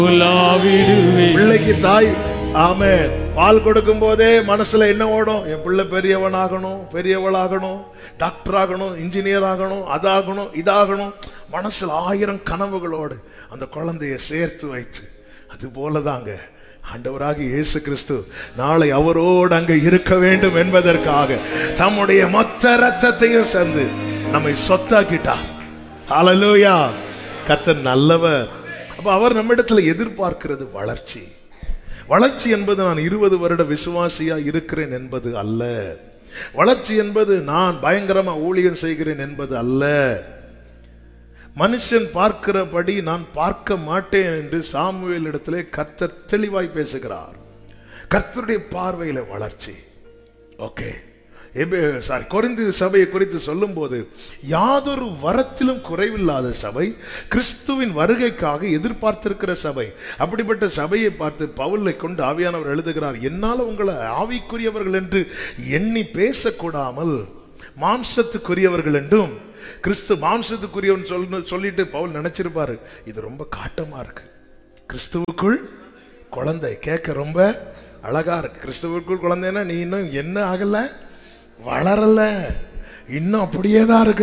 உலாவிடுவேன் பிள்ளைக்கு தாய் ஆமே பால் கொடுக்கும் போதே மனசுல என்ன ஓடும் என் பிள்ளை பெரியவன் ஆகணும் பெரியவளாகணும் டாக்டர் ஆகணும் இன்ஜினியர் ஆகணும் அதாகணும் இதாகணும் மனசுல ஆயிரம் கனவுகளோடு அந்த குழந்தைய சேர்த்து வைத்து அது போலதாங்க ஆண்டவராகிய இயேசு கிறிஸ்து நாளை அவரோடு அங்க இருக்க வேண்டும் என்பதற்காக தம்முடைய மொத்த ரத்தத்தையும் சேர்ந்து நம்மை சொத்தாக்கிட்டார் ஹalleluya கர்த்தர் நல்லவர் அப்ப அவர் நம்மிடத்துல எதிர்பார்க்கிறது வளர்ச்சி வளர்ச்சி என்பது நான் இருபது வருட விசுவாசியா இருக்கிறேன் என்பது அல்ல வளர்ச்சி என்பது நான் பயங்கரமா ஊழியம் செய்கிறேன் என்பது அல்ல மனுஷன் பார்க்கிறபடி நான் பார்க்க மாட்டேன் என்று சாமுவேல் இடத்திலே கர்த்தர் தெளிவாய் பேசுகிறார் கர்த்தருடைய பார்வையில வளர்ச்சி ஓகே சாரி கொரிந்து சபையை குறித்து சொல்லும்போது யாதொரு வரத்திலும் குறைவில்லாத சபை கிறிஸ்துவின் வருகைக்காக எதிர்பார்த்திருக்கிற சபை அப்படிப்பட்ட சபையை பார்த்து பவுலை கொண்டு ஆவியானவர் எழுதுகிறார் என்னால் உங்களை ஆவிக்குரியவர்கள் என்று எண்ணி பேசக்கூடாமல் மாம்சத்துக்குரியவர்கள் என்றும் கிறிஸ்து மாம்சத்துக்குரியவன் சொல்லு சொல்லிட்டு பவுல் நினைச்சிருப்பாரு இது ரொம்ப காட்டமா இருக்கு கிறிஸ்துவுக்குள் குழந்தை கேட்க ரொம்ப அழகா இருக்கு கிறிஸ்துவுக்குள் குழந்தைன்னா நீ இன்னும் என்ன ஆகல வளரல இன்னும் அப்படியே தான் இருக்கு